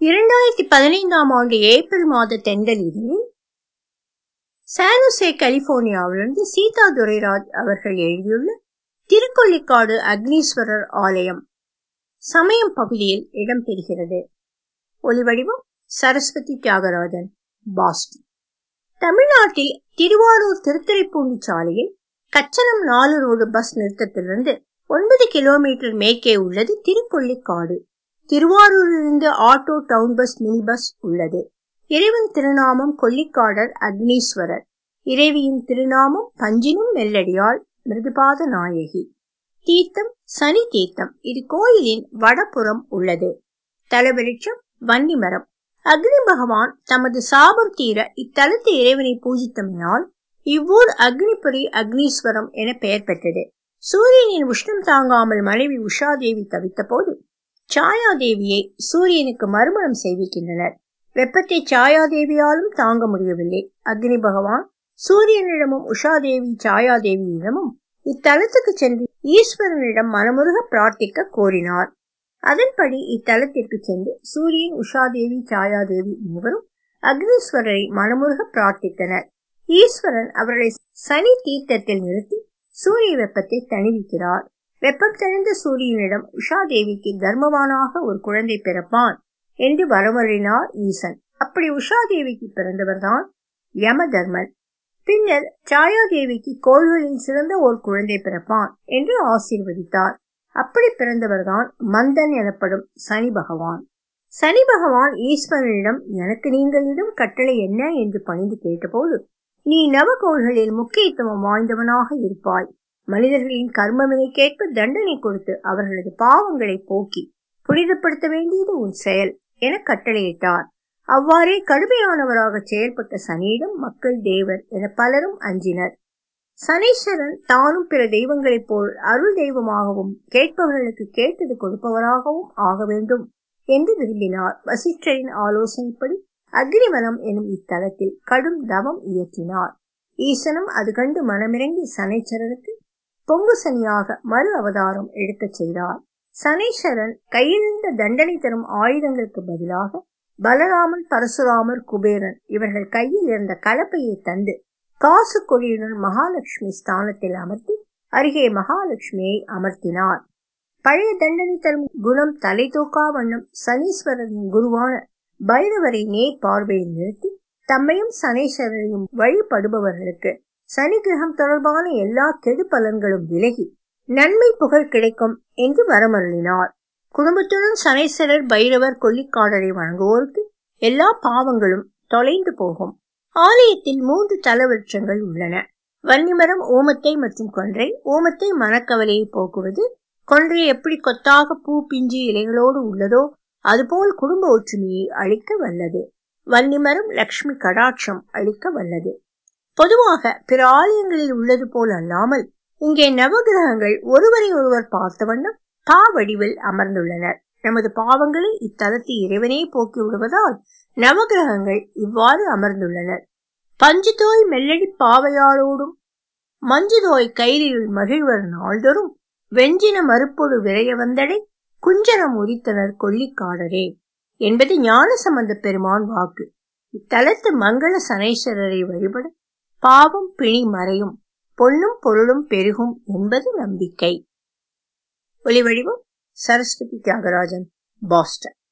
இரண்டாயிரத்தி பதினைந்தாம் ஆண்டு ஏப்ரல் மாத தெண்டல் இதழில் சானுசே கலிபோர்னியாவிலிருந்து சீதா துரைராஜ் அவர்கள் எழுதியுள்ள திருக்கொள்ளிக்காடு அக்னீஸ்வரர் ஆலயம் சமயம் பகுதியில் இடம்பெறுகிறது ஒலிவடிவம் சரஸ்வதி தியாகராஜன் பாஸ்டன் தமிழ்நாட்டில் திருவாரூர் திருத்துறைப்பூண்டி சாலையில் கச்சனம் நாலு ரோடு பஸ் நிறுத்தத்திலிருந்து ஒன்பது கிலோமீட்டர் மேற்கே உள்ளது திருக்கொள்ளிக்காடு திருவாரூரிலிருந்து auto town bus mini bus உள்ளது இறைவன் திருநாமம் கொல்லிக்காடர் அக்னீஸ்வரர் இறைவியின் திருநாமம் பஞ்சினும் மெல்லடியாள் மிருதுபாத நாயகி தீர்த்தம் சனி தீர்த்தம் இது கோயிலின் வடபுறம் உள்ளது தலவிருட்சம் வன்னிமரம் அக்னி பகவான் தமது சாபம் தீர இத்தலத்து இறைவனை பூஜித்தமையால் இவ்வூர் அக்னிபுரி அக்னீஸ்வரம் என பெயர் பெற்றது சூரியனின் உஷ்ணம் தாங்காமல் மனைவி உஷாதேவி தவித்த போது சாயாதேவியை சூரியனுக்கு மறுமணம் செய்விக்கின்றனர் வெப்பத்தை சாயாதேவியாலும் தாங்க முடியவில்லை அக்னி பகவான் சூரியனிடமும் உஷாதேவி சாயாதேவியிடமும் இத்தலத்துக்கு சென்று ஈஸ்வரனிடம் மனமுருக பிரார்த்திக்க கோரினார் அதன்படி இத்தலத்திற்கு சென்று சூரியன் உஷாதேவி சாயாதேவி மூவரும் அக்னீஸ்வரரை மனமுருக பிரார்த்தித்தனர் ஈஸ்வரன் அவர்களை சனி தீர்த்தத்தில் நிறுத்தி சூரிய வெப்பத்தை தணிவிக்கிறார் வெப்பம் தணிந்த சூரியனிடம் உஷாதேவிக்கு தர்மவானாக ஒரு குழந்தை பிறப்பான் என்று வரமறினார் ஈசன் அப்படி உஷாதேவிக்கு பிறந்தவர்தான் யம தர்மன் பின்னர் சாயாதேவிக்கு கோள்களில் சிறந்த ஒரு குழந்தை பிறப்பான் என்று ஆசீர்வதித்தார் அப்படி பிறந்தவர்தான் மந்தன் எனப்படும் சனி பகவான் சனி பகவான் ஈஸ்வரனிடம் எனக்கு நீங்களிடம் கட்டளை என்ன என்று பணிந்து கேட்டபோது நீ நவகோள்களில் முக்கியத்துவம் வாய்ந்தவனாக இருப்பாய் மனிதர்களின் கர்மவினைக்கேற்ப தண்டனை கொடுத்து அவர்களது பாவங்களை போக்கி புனிதப்படுத்த வேண்டியது உன் செயல் என கட்டளையிட்டார் அவ்வாறே கடுமையானவராக செயல்பட்ட சனியிடம் மக்கள் தேவர் என பலரும் அஞ்சினர் சனீஸ்வரன் தானும் பிற தெய்வங்களைப் போல் அருள் தெய்வமாகவும் கேட்பவர்களுக்கு கேட்டது கொடுப்பவராகவும் ஆக வேண்டும் என்று விரும்பினார் வசிஷ்டரின் ஆலோசனைப்படி அக்னிவனம் எனும் இத்தலத்தில் கடும் தவம் இயற்றினார் ஈசனும் அது கண்டு மனமிறங்கி சனைச்சரனுக்கு பொங்கு சனியாக மறு அவதாரம் எடுக்கச் செய்தார் சனீஸ்வரன் கையிலிருந்த தண்டனை தரும் ஆயுதங்களுக்கு பதிலாக பலராமன் பரசுராமர் குபேரன் இவர்கள் கையில் இருந்த கலப்பையை தந்து காசு கொடியுடன் மகாலட்சுமி ஸ்தானத்தில் அமர்த்தி அருகே மகாலட்சுமியை அமர்த்தினார் பழைய தண்டனை தரும் குணம் தலை தூக்கா வண்ணம் சனீஸ்வரரின் குருவான பைரவரை நேர் பார்வையில் நிறுத்தி தம்மையும் சனீஸ்வரரையும் வழிபடுபவர்களுக்கு சனி கிரகம் தொடர்பான எல்லா கெடு பலன்களும் விலகி நன்மை புகழ் கிடைக்கும் என்று வரமருளினார் குடும்பத்துடன் சனீஸ்வரர் பைரவர் கொல்லிக்காடரை வழங்குவோருக்கு எல்லா பாவங்களும் தொலைந்து போகும் ஆலயத்தில் மூன்று தலவிருட்சங்கள் உள்ளன வன்னிமரம் ஓமத்தை மற்றும் கொன்றை ஓமத்தை மனக்கவலையை போக்குவது கொன்றை எப்படி கொத்தாக பூ பிஞ்சி இலைகளோடு உள்ளதோ அதுபோல் குடும்ப ஒற்றுமையை அளிக்க வல்லது வன்னிமரம் லக்ஷ்மி கடாட்சம் அளிக்க வல்லது பொதுவாக பிற ஆலயங்களில் உள்ளது போல் அல்லாமல் இங்கே நவகிரகங்கள் ஒருவரை ஒருவர் பார்த்த வண்ணம் பா வடிவில் அமர்ந்துள்ளனர் நமது பாவங்களை இத்தலத்து இறைவனே போக்கி விடுவதால் நவகிரகங்கள் இவ்வாறு அமர்ந்துள்ளனர் பஞ்சுதோய் மெல்லடி பாவையாளோடும் மஞ்சுதோய் கைலியுள் மகிழ்வர் நாள்தோறும் வெஞ்சின மறுப்பொடு விரைய வந்தடை குஞ்சரம் உரித்தனர் கொல்லிக்காடரே என்பது ஞான சம்பந்த பெருமான் வாக்கு இத்தலத்து மங்கள சனேஸ்வரரை வழிபட பாவம் பிணி மறையும் பொன்னும் பொருளும் பெருகும் என்பது நம்பிக்கை ஒலிவடிவம் சரஸ்வதி தியாகராஜன் பாஸ்டன்